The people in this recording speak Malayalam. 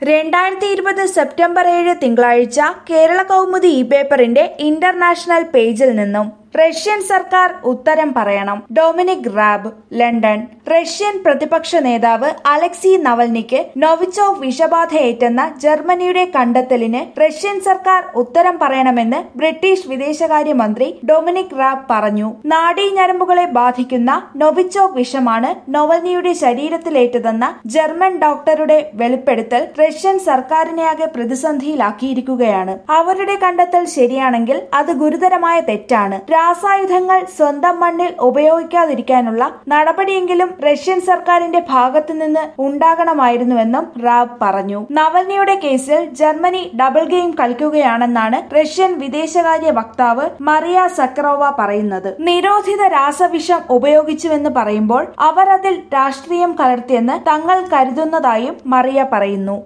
രണ്ടായിരത്തി ഇരുപത് സെപ്റ്റംബർ ഏഴ് തിങ്കളാഴ്ച കേരള കൗമുദി ഇ പേപ്പറിന്റെ ഇന്റർനാഷണൽ പേജിൽ നിന്നും റഷ്യൻ സർക്കാർ ഉത്തരം പറയണം ഡൊമിനിക് റാബ് ലണ്ടൻ റഷ്യൻ പ്രതിപക്ഷ നേതാവ് അലക്സി നവൽനിക്ക് നൊവിച്ചോവ് വിഷബാധയേറ്റെന്ന ജർമ്മനിയുടെ കണ്ടെത്തലിന് റഷ്യൻ സർക്കാർ ഉത്തരം പറയണമെന്ന് ബ്രിട്ടീഷ് വിദേശകാര്യമന്ത്രി ഡൊമിനിക് റാബ് പറഞ്ഞു നാഡീഞരമ്പുകളെ ബാധിക്കുന്ന നൊവിച്ചോവ് വിഷമാണ് നൊവൽനിയുടെ ശരീരത്തിലേറ്റതെന്ന ജർമ്മൻ ഡോക്ടറുടെ വെളിപ്പെടുത്തൽ റഷ്യൻ സർക്കാരിനെയാകെ പ്രതിസന്ധിയിലാക്കിയിരിക്കുകയാണ് അവരുടെ കണ്ടെത്തൽ ശരിയാണെങ്കിൽ അത് ഗുരുതരമായ തെറ്റാണ് രാസായുധങ്ങൾ സ്വന്തം മണ്ണിൽ ഉപയോഗിക്കാതിരിക്കാനുള്ള നടപടിയെങ്കിലും റഷ്യൻ സർക്കാരിന്റെ ഭാഗത്തു നിന്ന് ഉണ്ടാകണമായിരുന്നുവെന്നും റാബ് പറഞ്ഞു നവൽനിയുടെ കേസിൽ ജർമ്മനി ഡബിൾ ഗെയിം കളിക്കുകയാണെന്നാണ് റഷ്യൻ വിദേശകാര്യ വക്താവ് മറിയ സക്കറോവ പറയുന്നത് നിരോധിത രാസവിഷം ഉപയോഗിച്ചുവെന്ന് പറയുമ്പോൾ അവർ അതിൽ രാഷ്ട്രീയം കലർത്തിയെന്ന് തങ്ങൾ കരുതുന്നതായും മറിയ പറയുന്നു